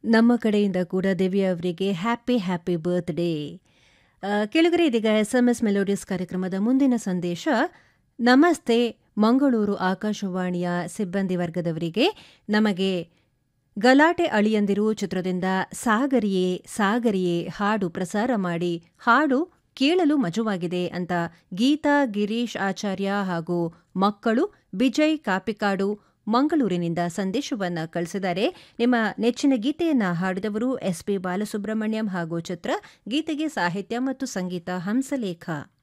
ನಮ್ಮ ಕಡೆಯಿಂದ ಕೂಡ ದಿವ್ಯಾ ಅವರಿಗೆ ಹ್ಯಾಪಿ ಹ್ಯಾಪಿ ಬರ್ತ್ಡೇ ಕೆಳಗರೆ ಇದೀಗ ಎಸ್ ಎಂ ಎಸ್ ಮೆಲೋಡಿಯಸ್ ಕಾರ್ಯಕ್ರಮದ ಮುಂದಿನ ಸಂದೇಶ ನಮಸ್ತೆ ಮಂಗಳೂರು ಆಕಾಶವಾಣಿಯ ಸಿಬ್ಬಂದಿ ವರ್ಗದವರಿಗೆ ನಮಗೆ ಗಲಾಟೆ ಅಳಿಯಂದಿರು ಚಿತ್ರದಿಂದ ಸಾಗರಿಯೇ ಸಾಗರಿಯೇ ಹಾಡು ಪ್ರಸಾರ ಮಾಡಿ ಹಾಡು ಕೇಳಲು ಮಜವಾಗಿದೆ ಅಂತ ಗೀತಾ ಗಿರೀಶ್ ಆಚಾರ್ಯ ಹಾಗೂ ಮಕ್ಕಳು ಬಿಜಯ್ ಕಾಪಿಕಾಡು ಮಂಗಳೂರಿನಿಂದ ಸಂದೇಶವನ್ನು ಕಳಿಸಿದ್ದಾರೆ ನಿಮ್ಮ ನೆಚ್ಚಿನ ಗೀತೆಯನ್ನ ಹಾಡಿದವರು ಎಸ್ ಪಿ ಬಾಲಸುಬ್ರಹ್ಮಣ್ಯಂ ಹಾಗೂ ಚಿತ್ರ ಗೀತೆಗೆ ಸಾಹಿತ್ಯ ಮತ್ತು ಸಂಗೀತ ಹಂಸಲೇಖ